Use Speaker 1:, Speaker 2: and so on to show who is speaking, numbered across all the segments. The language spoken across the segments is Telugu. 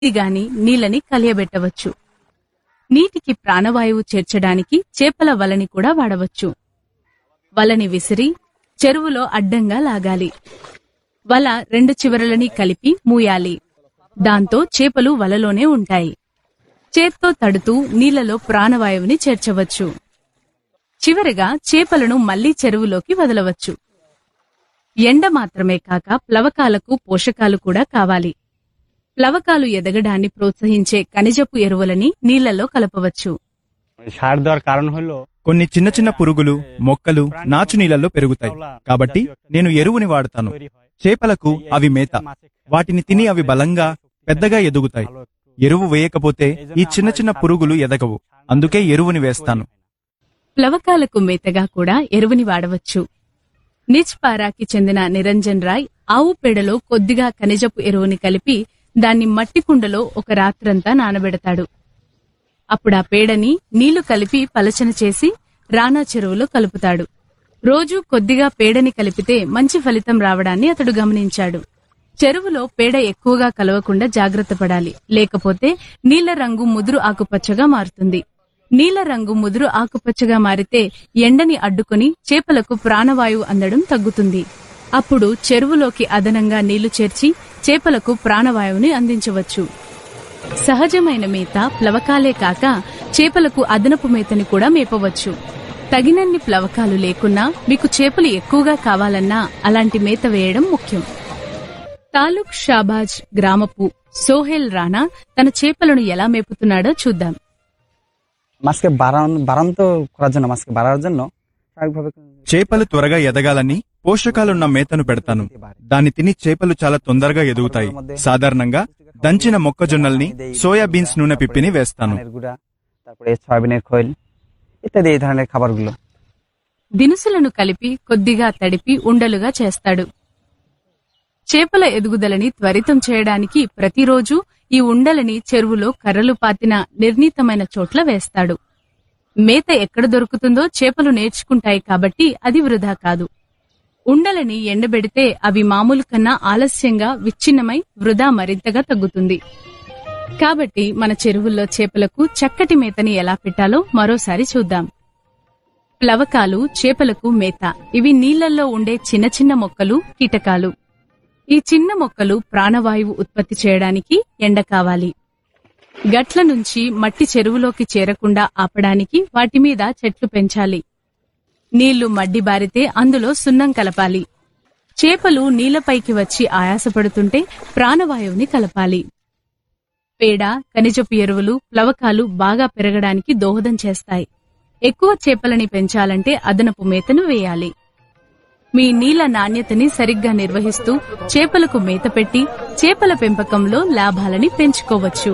Speaker 1: గాని నీళ్ళని కలియబెట్టవచ్చు నీటికి ప్రాణవాయువు చేర్చడానికి చేపల వలని కూడా వాడవచ్చు వలని విసిరి చెరువులో అడ్డంగా లాగాలి వల రెండు చివరలని కలిపి మూయాలి దాంతో చేపలు వలలోనే ఉంటాయి చేత్తో తడుతూ నీళ్లలో ప్రాణవాయువుని చేర్చవచ్చు చివరగా చేపలను మళ్లీ చెరువులోకి వదలవచ్చు ఎండ మాత్రమే కాక ప్లవకాలకు పోషకాలు కూడా కావాలి ప్లవకాలు ఎదగడాన్ని ప్రోత్సహించే ఖనిజపు ఎరువులని నీళ్లలో కలపవచ్చు
Speaker 2: সার দেওয়ার কারণ হলো
Speaker 3: కొన్ని చిన్న చిన్న పురుగులు మొక్కలు నాచు నీళ్ళల్లో పెరుగుతాయి కాబట్టి నేను ఎరువుని వాడతాను చేపలకు అవి మేత వాటిని తిని అవి బలంగా పెద్దగా ఎదుగుతాయి ఎరువు వేయకపోతే ఈ చిన్న చిన్న పురుగులు ఎదగవు అందుకే ఎరువుని వేస్తాను
Speaker 1: ప్లవకాలకు మేతగా కూడా ఎరువుని వాడవచ్చు నిచ్ పారాకి చెందిన నిరంజన్ రాయ్ ఆవు పేడలో కొద్దిగా ఖనిజపు ఎరువుని కలిపి దాన్ని మట్టి కుండలో ఒక రాత్రంతా నానబెడతాడు అప్పుడా పేడని నీళ్లు కలిపి పలచన చేసి రానా చెరువులో కలుపుతాడు రోజూ కొద్దిగా పేడని కలిపితే మంచి ఫలితం రావడాన్ని అతడు గమనించాడు చెరువులో పేడ ఎక్కువగా కలవకుండా జాగ్రత్త పడాలి లేకపోతే నీళ్ల రంగు ముదురు ఆకుపచ్చగా మారుతుంది నీళ్ల రంగు ముదురు ఆకుపచ్చగా మారితే ఎండని అడ్డుకొని చేపలకు ప్రాణవాయువు అందడం తగ్గుతుంది అప్పుడు చెరువులోకి అదనంగా నీళ్లు చేర్చి చేపలకు ప్రాణవాయువుని అందించవచ్చు సహజమైన మేత ప్లవకాలే కాక చేపలకు అదనపు మేతని కూడా మేపవచ్చు తగినన్ని ప్లవకాలు లేకున్నా మీకు చేపలు ఎక్కువగా కావాలన్నా అలాంటి మేత వేయడం ముఖ్యం తాలూక్ షాబాజ్ గ్రామపు సోహెల్ రాణా తన చేపలను ఎలా మేపుతున్నాడో చూద్దాం
Speaker 4: মাছকে বাড়ানো বাড়ান্ত করার জন্য মাছকে বাড়ার জন্য স্বাভাবিকভাবে
Speaker 3: చేపలు త్వరగా ఎదగాలని పోషకాలున్న మేతను పెడతాను దాన్ని తిని చేపలు చాలా తొందరగా ఎదుగుతాయి సాధారణంగా దంచిన మొక్కజొన్నల్ని సోయా బీన్స్ నూనె పిప్పిని వేస్తాను
Speaker 4: ধানের গুঁড়া তারপরে সয়াবিনের খৈল ইত্যাদি এই ধরনের খাবারগুলো
Speaker 1: దినుసులను కలిపి కొద్దిగా తడిపి ఉండలుగా చేస్తాడు చేపల ఎదుగుదలని త్వరితం చేయడానికి ప్రతిరోజు ఈ ఉండలని చెరువులో కర్రలు పాతిన నిర్ణీతమైన చోట్ల వేస్తాడు మేత ఎక్కడ దొరుకుతుందో చేపలు నేర్చుకుంటాయి కాబట్టి అది వృధా కాదు ఉండలని ఎండబెడితే అవి మామూలు కన్నా ఆలస్యంగా విచ్ఛిన్నమై వృధా మరింతగా తగ్గుతుంది కాబట్టి మన చెరువుల్లో చేపలకు చక్కటి మేతని ఎలా పెట్టాలో మరోసారి చూద్దాం ప్లవకాలు చేపలకు మేత ఇవి నీళ్లలో ఉండే చిన్న చిన్న మొక్కలు కీటకాలు ఈ చిన్న మొక్కలు ప్రాణవాయువు ఉత్పత్తి చేయడానికి ఎండ కావాలి గట్ల నుంచి మట్టి చెరువులోకి చేరకుండా ఆపడానికి వాటి మీద చెట్లు పెంచాలి నీళ్లు మడ్డి బారితే అందులో సున్నం కలపాలి చేపలు నీళ్లపైకి వచ్చి ఆయాసపడుతుంటే ప్రాణవాయువుని కలపాలి పేడ ఖనిజపు ఎరువులు ప్లవకాలు బాగా పెరగడానికి దోహదం చేస్తాయి ఎక్కువ చేపలని పెంచాలంటే అదనపు మేతను వేయాలి మీ నీళ్ల నాణ్యతని సరిగ్గా నిర్వహిస్తూ చేపలకు మేత పెట్టి చేపల పెంపకంలో లాభాలని పెంచుకోవచ్చు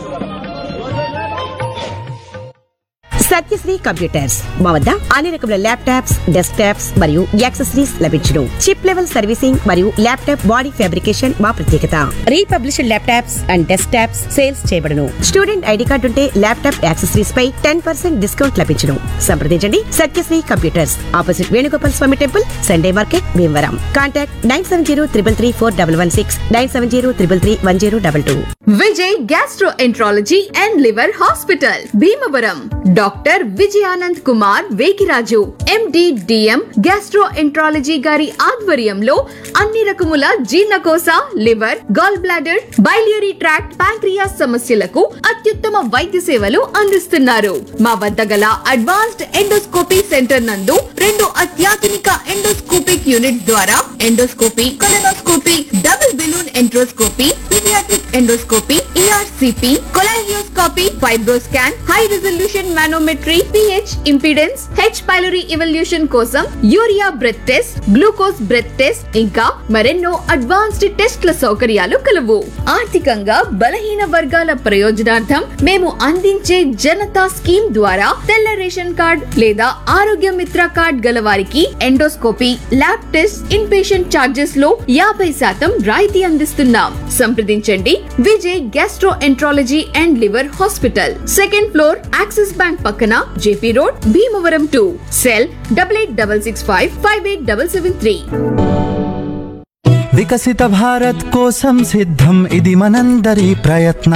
Speaker 5: సత్యశ్రీ కంప్యూటర్స్ మా వద్ద అన్ని రకముల ల్యాప్టాప్స్ డెస్క్ టాప్స్ మరియు యాక్సెసరీస్ లభించును చిప్ లెవెల్ సర్వీసింగ్ మరియు ల్యాప్టాప్ బాడీ ఫ్యాబ్రికేషన్ మా ప్రత్యేకత refurbished laptops and desktops sales చేయబడును స్టూడెంట్ ఐడి కార్డు ఉంటే ల్యాప్టాప్ యాక్సెసరీస్ పై టెన్ పర్సెంట్ డిస్కౌంట్ లభించును సంప్రదించండి Satyasri computers opposite Venugopal Swamy temple Sunday market Bhimavaram contact nine seven zero triple three four double one six nine seven zero triple three one zero double two
Speaker 6: Vijay gastroenterology and liver hospital Bhimavaram doctor Vijayanand Kumar Vekiraju MD DM gastroenterology గారి ఆధ్వర్యంలో అన్ని రకముల జీర్ణకోశ liver gallbladder biliary tract pancreas సమస్యలకు అత్యుత్తమ వైద్య సేవలు అందిస్తున్నారు మా వద్ద గల అడ్వాన్స్డ్ ఎండోస్కోపీ సెంటర్ నందు రెండు అత్యాధునిక ఎండోస్కోపిక్ యూనిట్ ద్వారా endoscopy colonoscopy double balloon enteroscopy paediatric endoscopy ERCP cholangioscopy fibroscan high resolution manometry pH impedance H pylori evaluation కోసం urea breath test glucose breath test ఇంకా మరెన్నో అడ్వాన్స్డ్ టెస్ట్ల సౌకర్యాలు కలవు ఆర్థికంగా బలహీన వర్గాల ప్రయోజనార్థం మేము అందించే జనతా స్కీమ్ ద్వారా తెల్ల రేషన్ కార్డ్ లేదా ఆరోగ్య మిత్ర కార్డ్ గల వారికి endoscopy lab test inpatient charges లో యాభై శాతం రాయితీ అందిస్తున్నాం సంప్రదించండి Vijay gastroenterology and liver hospital second floor Axis bank పక్కన JP road Bhimavaram two cell double eight double six five five eight double seven three
Speaker 7: Viksit Bharat కోసం సిద్ధం ఇది మనందరి ప్రయత్నం